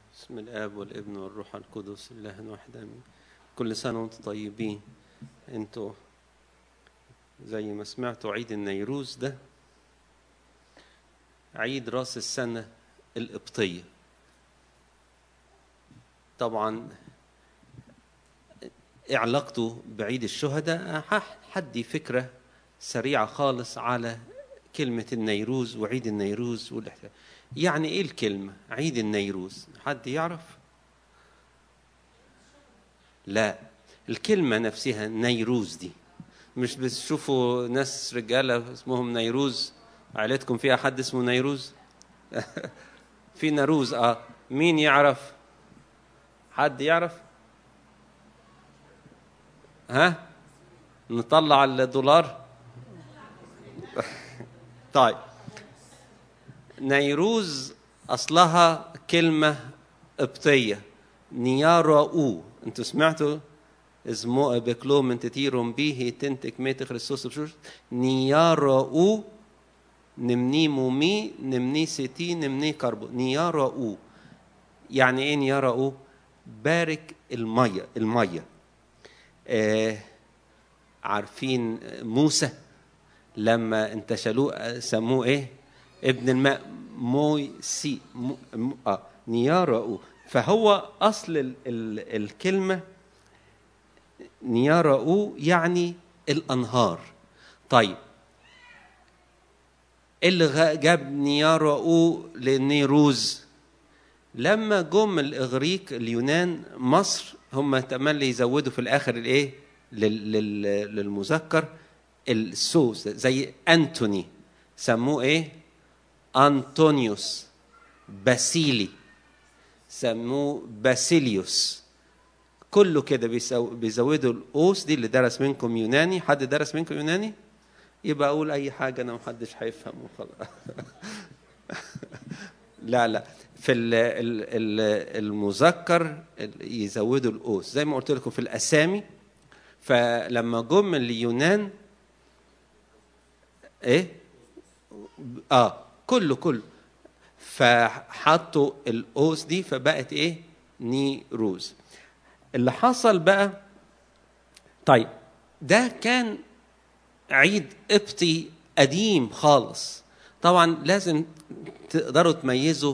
بسم الاب والابن والروح القدس الله واحد امين كل سنه وانتم طيبين انتوا زي ما سمعتوا عيد النيروز ده عيد راس السنه القبطيه طبعا إيه علاقته بعيد الشهداء هدي فكره سريعه خالص على كلمه النيروز وعيد النيروز والاحتفال يعني ايه الكلمة عيد النيروز حد يعرف لا الكلمة نفسها نيروز دي مش بتشوفوا ناس رجالة اسمهم نيروز عائلتكم فيها حد اسمه نيروز في نروز اه مين يعرف حد يعرف ها نطلع الدولار طيب نيروز اصلها كلمه قبطيه نياراو انتوا سمعتوا اسمه بكلو من تتيرم به تنتك ميت خريستوس بشوش نياراو نمني مومي نمني ستي نمني كربو نياراو يعني ايه نياراو بارك الميه الميه آه عارفين موسى لما انتشلوه سموه ايه ابن الماء موي سي مو مو آه نياراو فهو اصل ال ال الكلمه نياراو يعني الانهار طيب اللي جاب نياراو لنيروز لما جم الاغريق اليونان مصر هم تملي يزودوا في الاخر الايه للمذكر السوس زي انتوني سموه ايه أنطونيوس باسيلي سموه باسيليوس كله كده بيزودوا الأوس دي اللي درس منكم يوناني حد درس منكم يوناني يبقى أقول أي حاجة أنا محدش هيفهم وخلاص لا لا في المذكر يزودوا الأوس زي ما قلت لكم في الأسامي فلما جم اليونان ايه اه كله كله فحطوا الأوس دي فبقت إيه؟ نيروز. اللي حصل بقى طيب ده كان عيد قبطي قديم خالص. طبعا لازم تقدروا تميزوا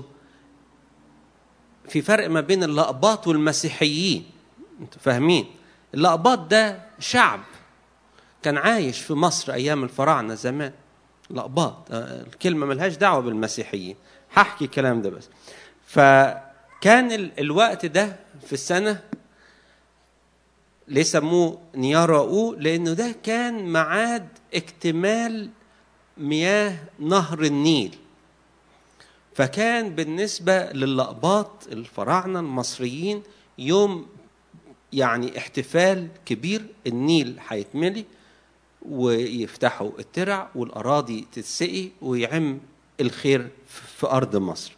في فرق ما بين اللقباط والمسيحيين. انتوا فاهمين؟ اللقباط ده شعب كان عايش في مصر أيام الفراعنة زمان. لقباط الكلمة ملهاش دعوة بالمسيحيين هحكي الكلام ده بس فكان الوقت ده في السنة ليه سموه نياراو لأنه ده كان معاد اكتمال مياه نهر النيل فكان بالنسبة للقباط الفراعنة المصريين يوم يعني احتفال كبير النيل هيتملي ويفتحوا الترع والأراضي تتسقي ويعم الخير في أرض مصر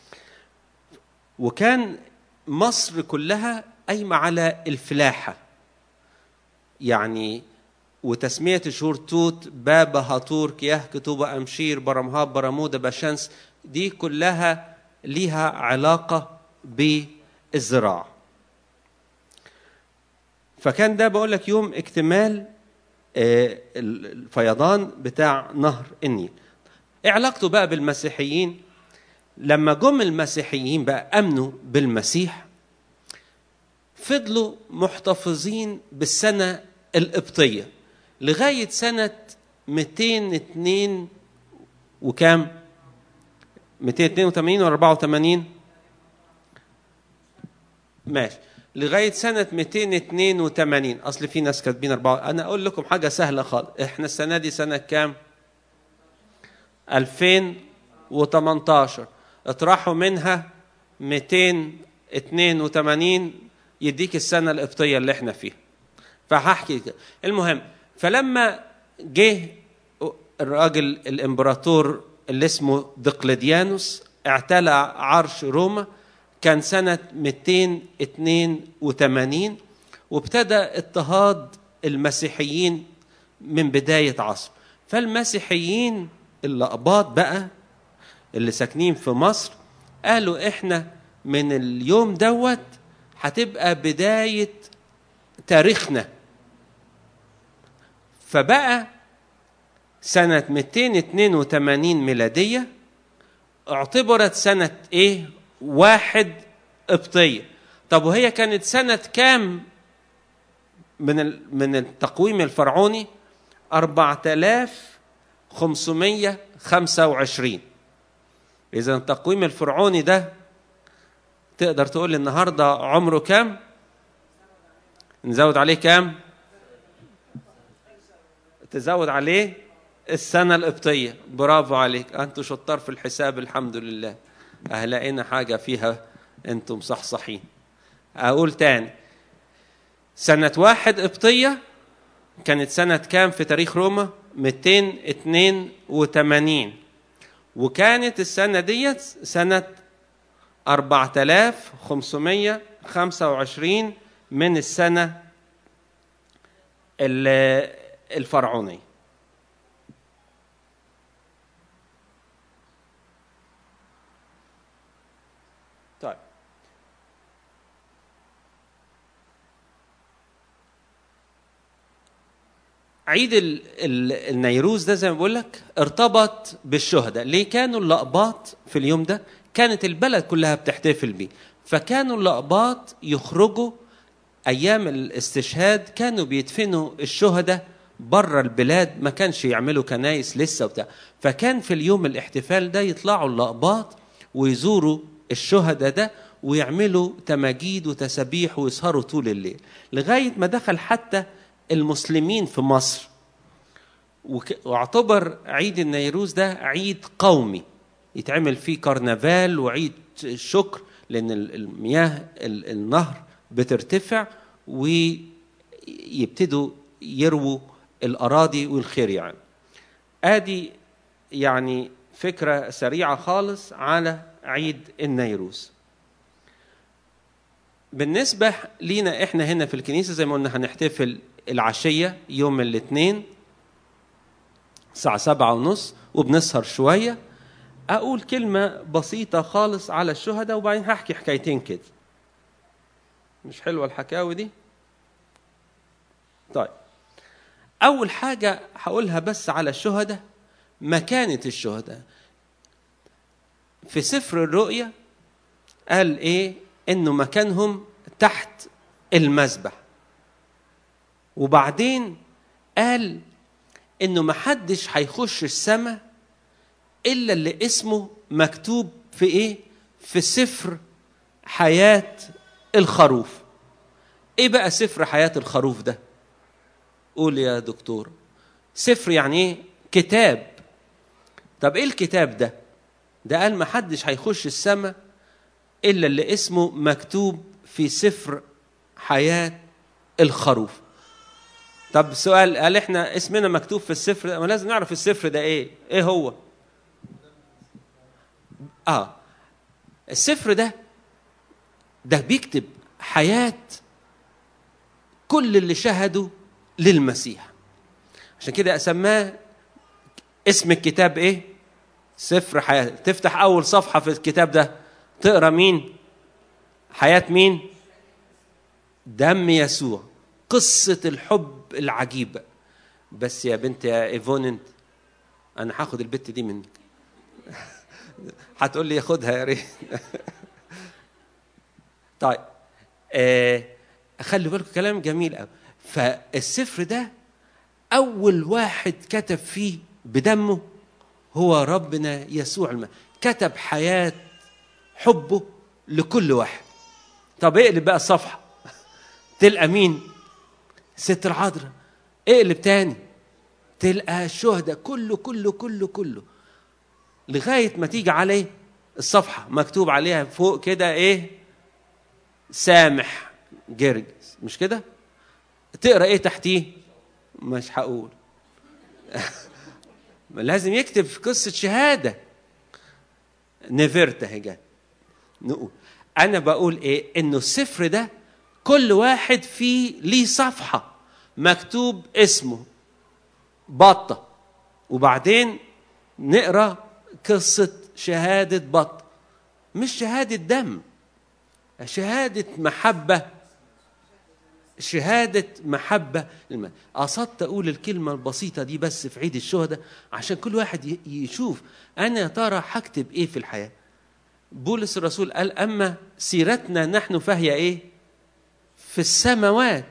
وكان مصر كلها قايمة على الفلاحة يعني وتسمية شهور توت بابا هاتور كياه كتوبة أمشير برمهاب برمودة بشمس دي كلها ليها علاقة بالزراعة فكان ده بقول لك يوم اكتمال الفيضان بتاع نهر النيل ايه علاقته بقى بالمسيحيين لما جم المسيحيين بقى امنوا بالمسيح فضلوا محتفظين بالسنه القبطيه لغايه سنه 202 وكام 282 ولا 84 ماشي لغايه سنه 282 اصل في ناس كاتبين أربعة انا اقول لكم حاجه سهله خالص احنا السنه دي سنه كام 2018 اطرحوا منها 282 يديك السنه القبطيه اللي احنا فيها فهحكي المهم فلما جه الراجل الامبراطور اللي اسمه دقلديانوس اعتلى عرش روما كان سنة 282 وابتدى اضطهاد المسيحيين من بداية عصر فالمسيحيين اللقباط بقى اللي ساكنين في مصر قالوا احنا من اليوم دوت هتبقى بداية تاريخنا فبقى سنة 282 ميلادية اعتبرت سنة ايه؟ واحد قبطية طب وهي كانت سنة كام من ال- من التقويم الفرعوني 4525 إذا التقويم الفرعوني ده تقدر تقول لي النهارده عمره كام؟ نزود عليه كام؟ تزود عليه السنة القبطية برافو عليك أنتوا شطار في الحساب الحمد لله أهلقينا حاجة فيها أنتم صحصحين أقول تاني سنة واحد قبطية كانت سنة كام في تاريخ روما 282 وكانت السنة ديت سنة 4525 من السنة ال- الفرعونية طيب عيد ال- ال- النيروز ده زي ما بقول لك ارتبط بالشهداء ليه كانوا اللقباط في اليوم ده كانت البلد كلها بتحتفل بيه فكانوا اللقباط يخرجوا ايام الاستشهاد كانوا بيدفنوا الشهداء بره البلاد ما كانش يعملوا كنايس لسه وبتاع فكان في اليوم الاحتفال ده يطلعوا اللقباط ويزوروا الشهداء ده ويعملوا تماجيد وتسابيح ويسهروا طول الليل لغايه ما دخل حتى المسلمين في مصر وك- واعتبر عيد النيروز ده عيد قومي يتعمل فيه كرنفال وعيد شكر لان ال- المياه ال- النهر بترتفع ويبتدوا يرووا الاراضي والخير يعني ادي يعني فكره سريعه خالص على عيد النيروز بالنسبة لينا احنا هنا في الكنيسة زي ما قلنا هنحتفل العشية يوم الاثنين الساعة سبعة ونص وبنسهر شوية أقول كلمة بسيطة خالص على الشهداء وبعدين هحكي حكايتين كده مش حلوة الحكاوي دي طيب أول حاجة هقولها بس على الشهداء مكانة الشهداء في سفر الرؤيا قال ايه انه مكانهم تحت المذبح وبعدين قال انه محدش هيخش السماء الا اللي اسمه مكتوب في ايه في سفر حياة الخروف ايه بقى سفر حياة الخروف ده قول يا دكتور سفر يعني ايه كتاب طب ايه الكتاب ده ده قال محدش هيخش السماء الا اللي اسمه مكتوب في سفر حياه الخروف طب سؤال قال احنا اسمنا مكتوب في السفر ده ما لازم نعرف السفر ده ايه ايه هو اه السفر ده ده بيكتب حياه كل اللي شهدوا للمسيح عشان كده اسماه اسم الكتاب ايه سفر حياه تفتح اول صفحه في الكتاب ده تقرا مين حياه مين دم يسوع قصه الحب العجيبه بس يا بنت يا ايفون انت انا هاخد البت دي منك هتقول لي خدها يا ريت طيب آه خلي بالكم كلام جميل قوي فالسفر ده اول واحد كتب فيه بدمه هو ربنا يسوع الم... كتب حياه حبه لكل واحد طب اقلب بقى الصفحه تلقى مين ست العذراء اقلب تاني تلقى الشهداء كله كله كله كله لغايه ما تيجي عليه الصفحه مكتوب عليها فوق كده ايه سامح جرجس مش كده تقرا ايه تحتيه مش هقول لازم يكتب قصه شهاده نفرت اهي جت نقول انا بقول ايه انه السفر ده كل واحد فيه ليه صفحه مكتوب اسمه بطه وبعدين نقرا قصه شهاده بطه مش شهاده دم شهادة محبة شهادة محبة للم- قصدت أقول الكلمة البسيطة دي بس في عيد الشهداء عشان كل واحد ي- يشوف أنا يا ترى هكتب إيه في الحياة بولس الرسول قال أما سيرتنا نحن فهي إيه في السماوات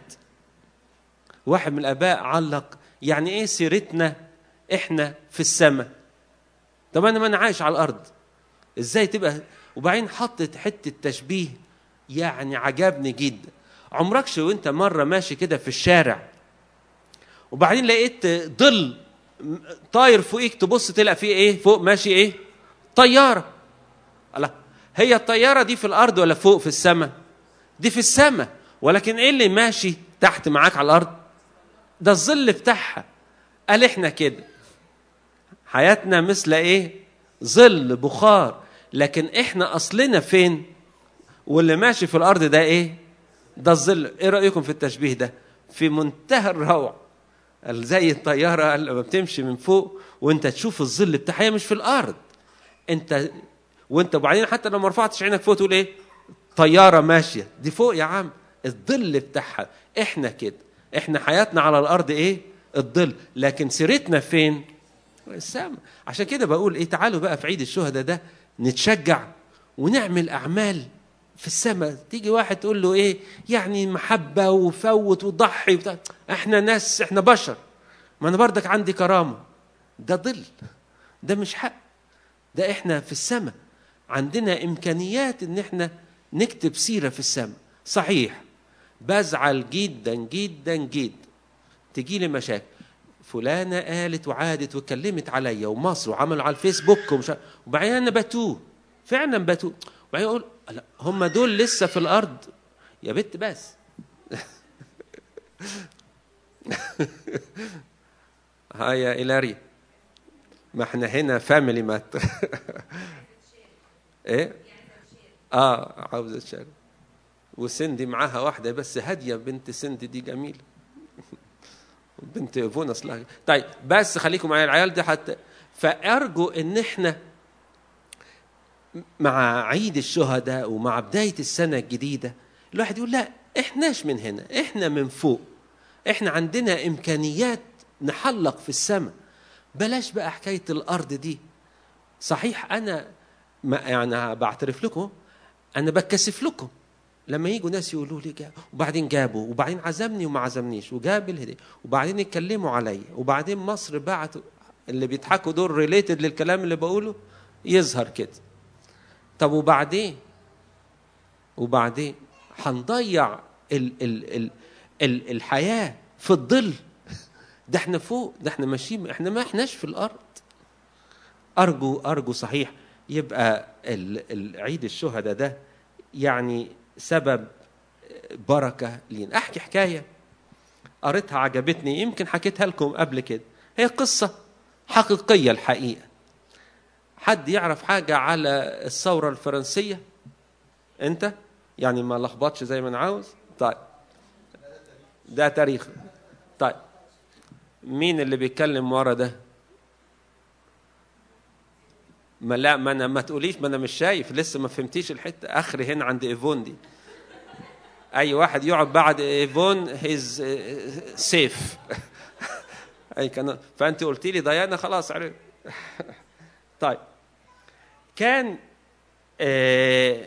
واحد من الآباء علق يعني إيه سيرتنا إحنا في السماء طب أنا ما أنا عايش على الأرض إزاي تبقى وبعدين حطت حتة تشبيه يعني عجبني جدا عمركش وانت مرة ماشي كده في الشارع وبعدين لقيت ظل طاير فوقيك تبص تلاقي فيه ايه فوق ماشي ايه طيارة الله هي الطيارة دي في الأرض ولا فوق في السماء دي في السماء ولكن ايه اللي ماشي تحت معاك على الأرض ده الظل بتاعها قال احنا كده حياتنا مثل ايه ظل بخار لكن احنا اصلنا فين واللي ماشي في الارض ده ايه ده الظل ايه رايكم في التشبيه ده في منتهى الروعه قال زي الطياره لما بتمشي من فوق وانت تشوف الظل بتاعها هي مش في الارض انت وانت وبعدين حتى لو ما رفعتش عينك فوق تقول ايه طياره ماشيه دي فوق يا عم الظل بتاعها احنا كده احنا حياتنا على الارض ايه الظل لكن سيرتنا فين السماء عشان كده بقول ايه تعالوا بقى في عيد الشهداء ده نتشجع ونعمل اعمال في السماء تيجي واحد تقول له ايه يعني محبه وفوت وضحي وبتاع احنا ناس احنا بشر ما انا بردك عندي كرامه ده ظل ده مش حق ده احنا في السماء عندنا امكانيات ان احنا نكتب سيره في السماء صحيح بزعل جدا جدا جدا تجي لي مشاكل فلانة قالت وعادت واتكلمت عليا ومصر وعملوا على الفيسبوك ومش عارف- وبعدين انا بتوه فعلا بتوه وبعدين اقول لا هم دول لسه في الارض يا بنت بس هاي يا إلاري ما احنا هنا فاميلي مات ايه اه عاوزة تشارك وسندي معاها واحدة بس هادية بنت سندي دي جميلة بنت فونا اصلها طيب بس خليكم معايا العيال دي حتى فارجو ان احنا مع عيد الشهداء ومع بدايه السنه الجديده الواحد يقول لا احناش من هنا احنا من فوق احنا عندنا امكانيات نحلق في السماء بلاش بقى حكايه الارض دي صحيح انا ما يعني بعترف لكم انا بتكسف لكم لما يجوا ناس يقولوا لي جاب وبعدين جابوا وبعدين عزمني وما عزمنيش وجاب الهديه وبعدين يتكلموا عليا وبعدين مصر بعتوا اللي بيضحكوا دول ريليتد للكلام اللي بقوله يظهر كده طب وبعدين وبعدين هنضيع ال ال ال ال الحياه في الظل ده احنا فوق ده احنا ماشيين احنا ما احناش في الارض ارجو ارجو صحيح يبقى ال- ال- عيد الشهداء ده يعني سبب بركه لينا احكي حكايه قريتها عجبتني يمكن حكيتها لكم قبل كده هي قصه حقيقيه الحقيقه حد يعرف حاجه على الثوره الفرنسيه انت يعني ما لخبطش زي ما انا عاوز طيب ده تاريخ طيب مين اللي بيتكلم ورا ده ما لا ما انا ما تقوليش ما انا مش شايف لسه ما فهمتيش الحته اخري هنا عند ايفون دي اي واحد يقعد بعد ايفون هيز سيف اي كان فانت قلت لي ديانا خلاص عرفت طيب كان آه،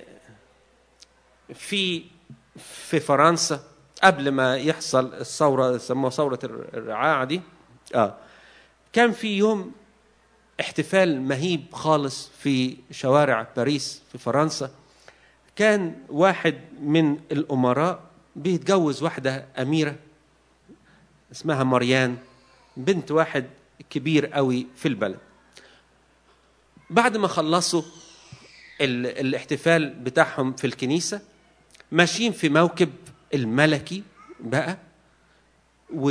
في في فرنسا قبل ما يحصل الثوره سموها ثوره الرعاعه دي اه كان في يوم احتفال مهيب خالص في شوارع باريس في فرنسا كان واحد من الامراء بيتجوز واحده اميره اسمها مريان بنت واحد كبير قوي في البلد بعد ما خلصوا ال- الاحتفال بتاعهم في الكنيسه ماشيين في موكب الملكي بقى و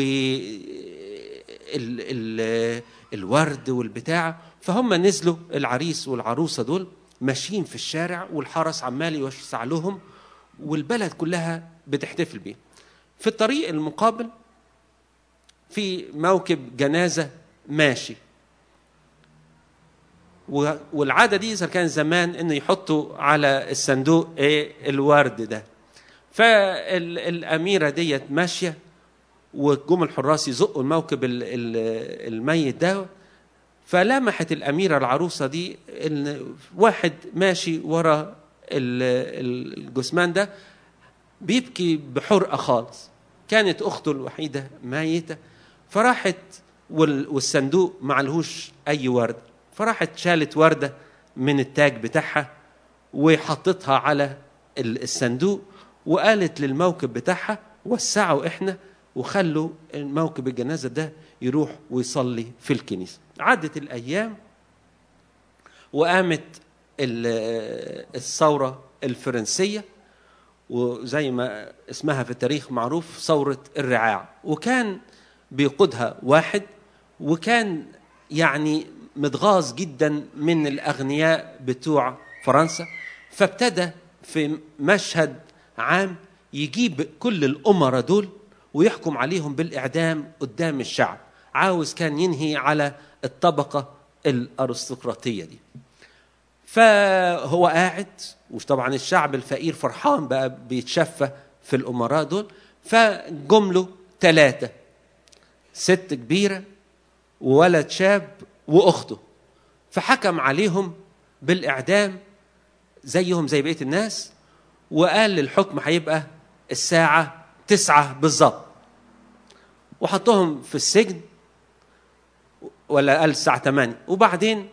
ال ال الورد والبتاع فهم نزلوا العريس والعروسه دول ماشيين في الشارع والحرس عمال يوسع لهم والبلد كلها بتحتفل بيه في الطريق المقابل في موكب جنازه ماشي و- والعاده دي اذا كان زمان انه يحطوا على الصندوق ايه الورد ده فالاميره ديت ماشيه وجم الحراس يزقوا الموكب ال- ال- الميت ده فلمحت الأميرة العروسة دي إن واحد ماشي ورا ال- الجثمان ده بيبكي بحرقة خالص كانت أخته الوحيدة ميتة فراحت وال- والصندوق معلهوش أي وردة فراحت شالت وردة من التاج بتاعها وحطتها على ال- الصندوق وقالت للموكب بتاعها وسعوا احنا وخلوا موكب الجنازة ده يروح ويصلي في الكنيسة عدت الأيام وقامت ال- الثورة الفرنسية وزي ما اسمها في التاريخ معروف ثورة الرعاع وكان بيقودها واحد وكان يعني متغاظ جدا من الأغنياء بتوع فرنسا فابتدى في مشهد عام يجيب كل الأمراء دول ويحكم عليهم بالإعدام قدام الشعب عاوز كان ينهي على الطبقة الأرستقراطية دي فهو قاعد وطبعا الشعب الفقير فرحان بقى بيتشفى في الامراء دول فجمله ثلاثه ست كبيره وولد شاب واخته فحكم عليهم بالاعدام زيهم زي بقيه الناس وقال الحكم هيبقى الساعه تسعة بالظبط وحطهم في السجن ولا قال الساعه 8 وبعدين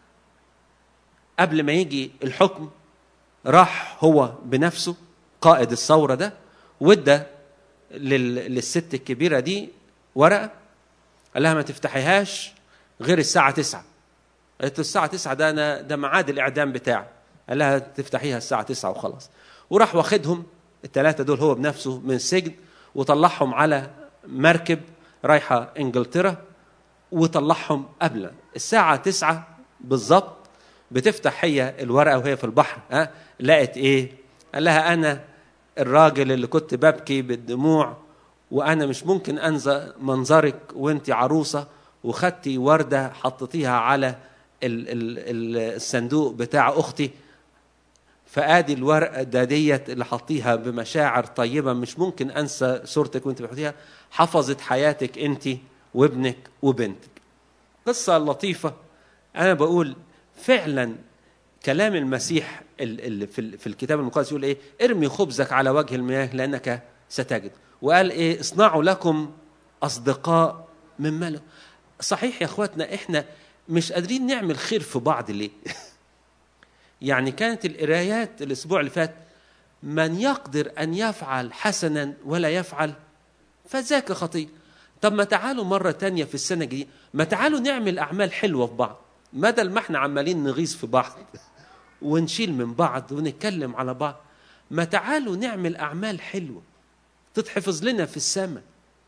قبل ما يجي الحكم راح هو بنفسه قائد الثوره ده وادى لل- للست الكبيره دي ورقه قال لها ما تفتحيهاش غير الساعه 9 قالت له الساعه 9 ده انا ده ميعاد الاعدام بتاعي قال لها تفتحيها الساعه 9 وخلاص وراح واخدهم الثلاثه دول هو بنفسه من السجن وطلعهم على مركب رايحه انجلترا وطلعهم قبل الساعة تسعة بالظبط بتفتح هي الورقة وهي في البحر ها لقت ايه؟ قال لها أنا الراجل اللي كنت ببكي بالدموع وأنا مش ممكن أنسى منظرك وأنت عروسة وخدتي وردة حطيتيها على ال- ال- ال- الصندوق بتاع أختي فادي الورقه ده ديت اللي حطيها بمشاعر طيبه مش ممكن انسى صورتك وانت بتحطيها حفظت حياتك انت وابنك وبنتك قصه لطيفه انا بقول فعلا كلام المسيح ال- اللي في ال- في الكتاب المقدس يقول ايه ارمي خبزك على وجه المياه لانك ستجد وقال ايه اصنعوا لكم اصدقاء من ملك صحيح يا اخواتنا احنا مش قادرين نعمل خير في بعض ليه يعني كانت القرايات الاسبوع اللي فات من يقدر ان يفعل حسنا ولا يفعل فذاك خطيئ طب ما تعالوا مرة تانية في السنة الجديدة ما تعالوا نعمل أعمال حلوة في بعض بدل ما احنا عمالين نغيظ في بعض ونشيل من بعض ونتكلم على بعض ما تعالوا نعمل أعمال حلوة تتحفظ لنا في السماء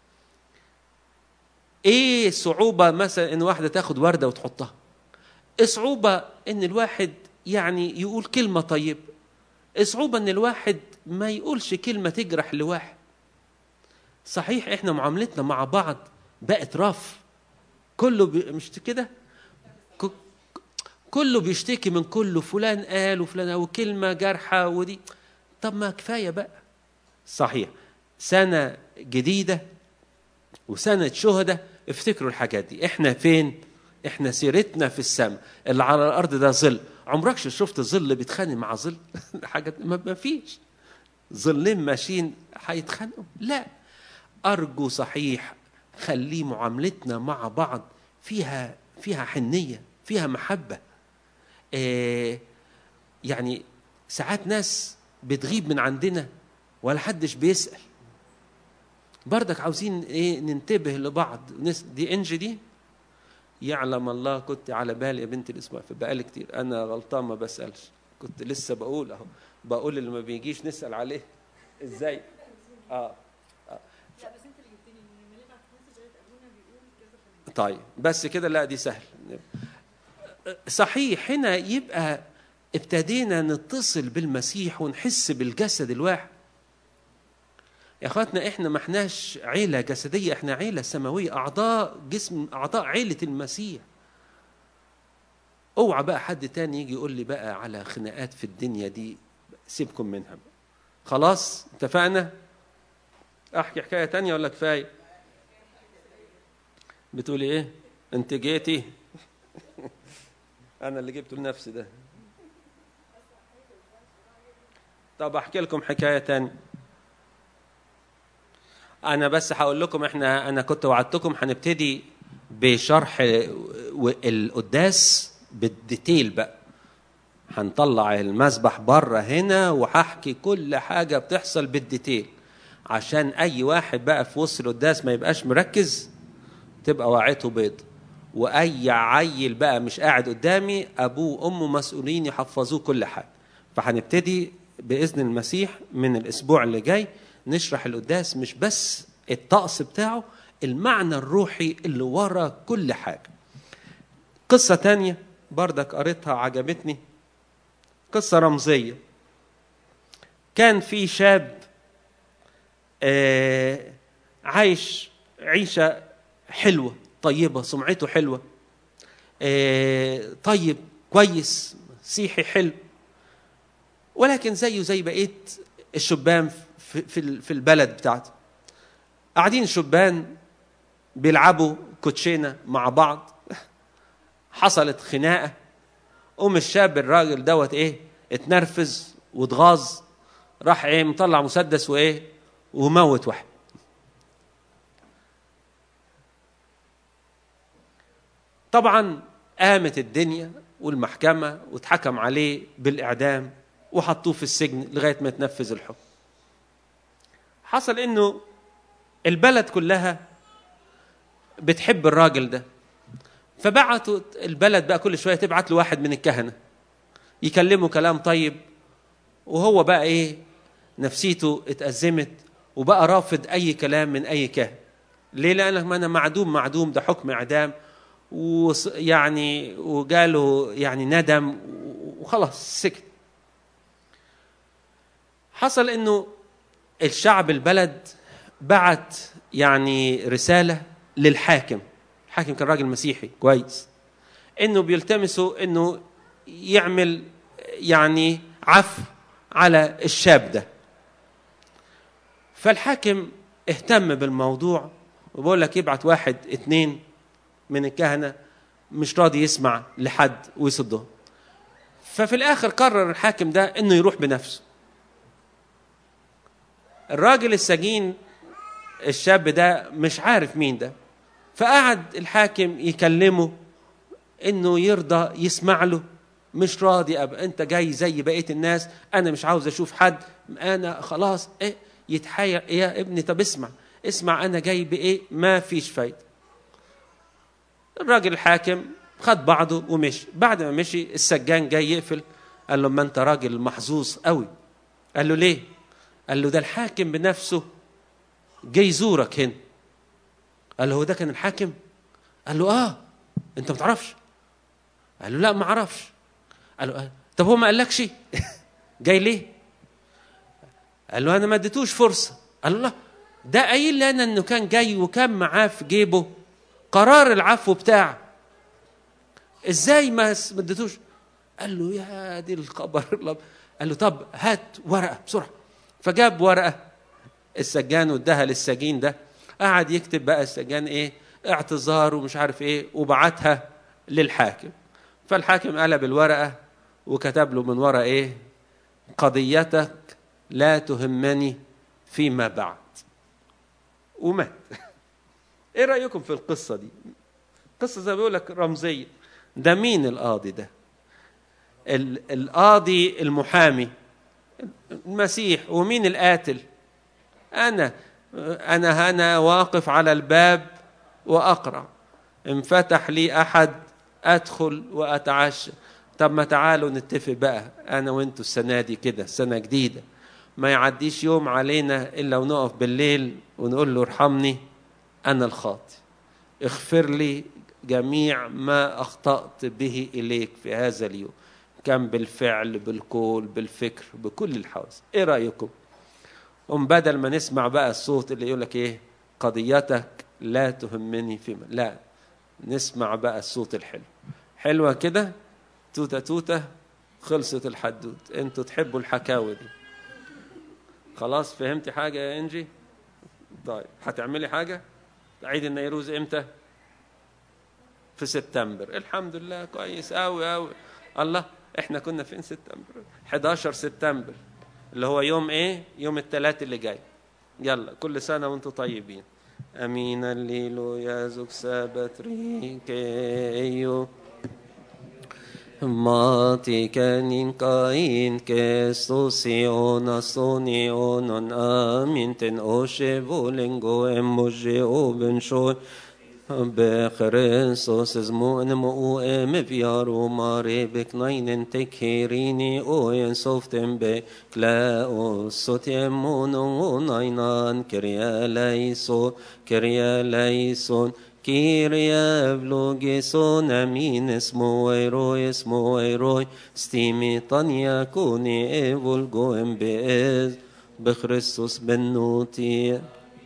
ايه صعوبة مثلا ان واحدة تاخد وردة وتحطها إيه صعوبة ان الواحد يعني يقول كلمة طيبة إيه صعوبة ان الواحد ما يقولش كلمة تجرح لواحد صحيح احنا معاملتنا مع بعض بقت رف كله بي... مش كده ك- كله بيشتكي من كله فلان قال وفلان قال وكلمة جارحة ودي طب ما كفاية بقى صحيح سنة جديدة وسنة شهداء افتكروا الحاجات دي احنا فين احنا سيرتنا في السماء اللي على الارض ده ظل عمرك شفت ظل بيتخانق مع ظل حاجة ما ما فيش ظلين ماشيين هيتخانقوا لا ارجو صحيح خليه معاملتنا مع بعض فيها فيها حنيه فيها محبه آه يعني ساعات ناس بتغيب من عندنا ولا حدش بيسال بردك عاوزين ايه ننتبه لبعض نس- دي انجي دي يعلم الله كنت على بالي يا بنت الاسبوع فبقالي كتير انا غلطان ما بسالش كنت لسه بقول اهو بقول اللي ما بيجيش نسال عليه ازاي اه لا بس انت اللي جبتني ان الملك بعد مسج قالت ابونا بيقول كذا فلان طيب بس كده لا دي سهل صحيح هنا يبقى ابتدينا نتصل بالمسيح ونحس بالجسد الواحد يا اخواتنا احنا ما احناش عيله جسديه احنا عيله سماويه اعضاء جسم اعضاء عيله المسيح اوعى بقى حد تاني يجي يقول لي بقى على خناقات في الدنيا دي سيبكم منها بقى. خلاص اتفقنا احكي حكايه تانية ولا كفايه بتقولي ايه انت جيتي انا اللي جبته لنفسي ده طب احكي لكم حكايه تانية انا بس هقول لكم احنا انا كنت وعدتكم هنبتدي بشرح و- القداس بالديتيل بقى هنطلع المسبح بره هنا وهحكي كل حاجه بتحصل بالديتيل عشان اي واحد بقى في وسط القداس ما يبقاش مركز تبقى وعيته بيض واي عيل بقى مش قاعد قدامي ابوه وامه مسؤولين يحفظوه كل حاجه فهنبتدي باذن المسيح من الاسبوع اللي جاي نشرح القداس مش بس الطقس بتاعه المعنى الروحي اللي ورا كل حاجه قصه تانية بردك قريتها عجبتني قصه رمزيه كان في شاب آه عايش عيشه حلوه طيبه سمعته حلوه آه طيب كويس مسيحي حلو ولكن زيه زي بقيه الشبان في في في البلد بتاعته قاعدين شبان بيلعبوا كوتشينه مع بعض حصلت خناقه قوم الشاب الراجل دوت ايه اتنرفز واتغاظ راح ايه مطلع مسدس وايه وموت واحد طبعا قامت الدنيا والمحكمه واتحكم عليه بالاعدام وحطوه في السجن لغايه ما تنفذ الحكم حصل انه البلد كلها بتحب الراجل ده فبعتوا البلد بقى كل شويه تبعت له واحد من الكهنه يكلمه كلام طيب وهو بقى ايه نفسيته اتأزمت وبقى رافض اي كلام من اي كاهن ليه لان ما انا معدوم معدوم ده حكم اعدام ويعني وجاله يعني ندم وخلاص سكت حصل انه الشعب البلد بعت يعني رساله للحاكم الحاكم كان راجل مسيحي كويس انه بيلتمسوا انه يعمل يعني عفو على الشاب ده فالحاكم اهتم بالموضوع وبقول لك يبعت واحد اتنين من الكهنه مش راضي يسمع لحد ويصده ففي الاخر قرر الحاكم ده انه يروح بنفسه الراجل السجين الشاب ده مش عارف مين ده فقعد الحاكم يكلمه انه يرضى يسمع له مش راضي ابقى انت جاي زي بقيه الناس انا مش عاوز اشوف حد انا خلاص ايه يتحايل يا ابني طب اسمع اسمع انا جاي بايه ما فيش فايده الراجل الحاكم خد بعضه ومشي بعد ما مشي السجان جاي يقفل قال له ما انت راجل محظوظ قوي قال له ليه قال له ده الحاكم بنفسه جاي يزورك هنا قال له هو ده كان الحاكم قال له اه انت ما تعرفش قال له لا ما اعرفش قال له آه. طب هو ما قالكش جاي ليه قال له انا ما اديتوش فرصه قال له لا ده قايل لي انا انه كان جاي وكان معاه في جيبه قرار العفو بتاعه ازاي ما اديتوش قال له يا دي الخبر قال له طب هات ورقه بسرعه فجاب ورقه السجان واداها للسجين ده قعد يكتب بقى السجان ايه اعتذار ومش عارف ايه وبعتها للحاكم فالحاكم قلب الورقه وكتب له من ورا ايه قضيتك لا تهمني فيما بعد ومات ايه رايكم في القصه دي قصه زي ما بيقول لك رمزيه ده مين القاضي ده القاضي المحامي المسيح ومين القاتل انا انا انا واقف على الباب واقرع انفتح لي احد ادخل واتعشى طب ما تعالوا نتفق بقى انا وانتوا السنه دي كده سنه جديده ما يعديش يوم علينا الا ونقف بالليل ونقول له ارحمني انا الخاطئ اغفر لي جميع ما اخطات به اليك في هذا اليوم كان بالفعل بالقول بالفكر بكل الحواس ايه رايكم قم بدل ما نسمع بقى الصوت اللي يقول لك ايه قضيتك لا تهمني فيما لا نسمع بقى الصوت الحلو حلوه كده توتة توتة خلصت الحدوت انتوا تحبوا الحكاوي دي خلاص فهمتي حاجة يا انجي طيب هتعملي حاجة عيد النيروز امتى في سبتمبر الحمد لله كويس قوي قوي الله احنا كنا فين سبتمبر 11 سبتمبر اللي هو يوم ايه يوم الثلاث اللي جاي يلا كل سنة وانتم طيبين امين الليل يا زوج سابت ريكيو Mati kenin kain kestosion astonionon aminten oshe volengo emoje obenshoi بخريستوس زمون مو ام فيارو ماري بكنين تكيريني او ينصفتم بكلاو صوت يمون ونينان كريا ليسو كريا ليسون كيريا بلوجيسون امين اسمو ويروي اسمو ويروي ستيمي طنيا كوني ايفولجو ام بإذ بخريستوس بنوتي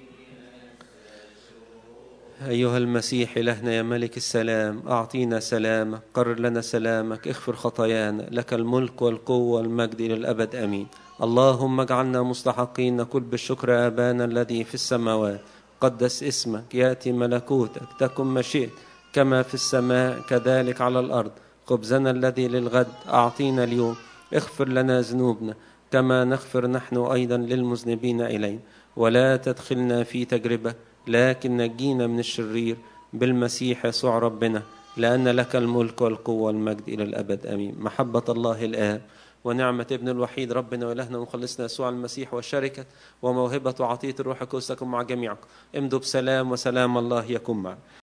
أيها المسيح إلهنا يا ملك السلام أعطينا سلامك قرر لنا سلامك اغفر خطايانا لك الملك والقوة والمجد إلى الأبد أمين اللهم اجعلنا مستحقين نقول بالشكر أبانا الذي في السماوات قدس اسمك يأتي ملكوتك تكن مشيئتك كما في السماء كذلك على الأرض خبزنا الذي للغد أعطينا اليوم اغفر لنا ذنوبنا كما نغفر نحن أيضا للمذنبين إلينا ولا تدخلنا في تجربة لكن نجينا من الشرير بالمسيح يسوع ربنا لأن لك الملك والقوة والمجد إلى الأبد أمين محبة الله الآب ونعمة ابن الوحيد ربنا وإلهنا ومخلصنا يسوع المسيح والشركة وموهبة وعطية الروح القدس تكن مع جميعكم امضوا بسلام وسلام الله يكن معكم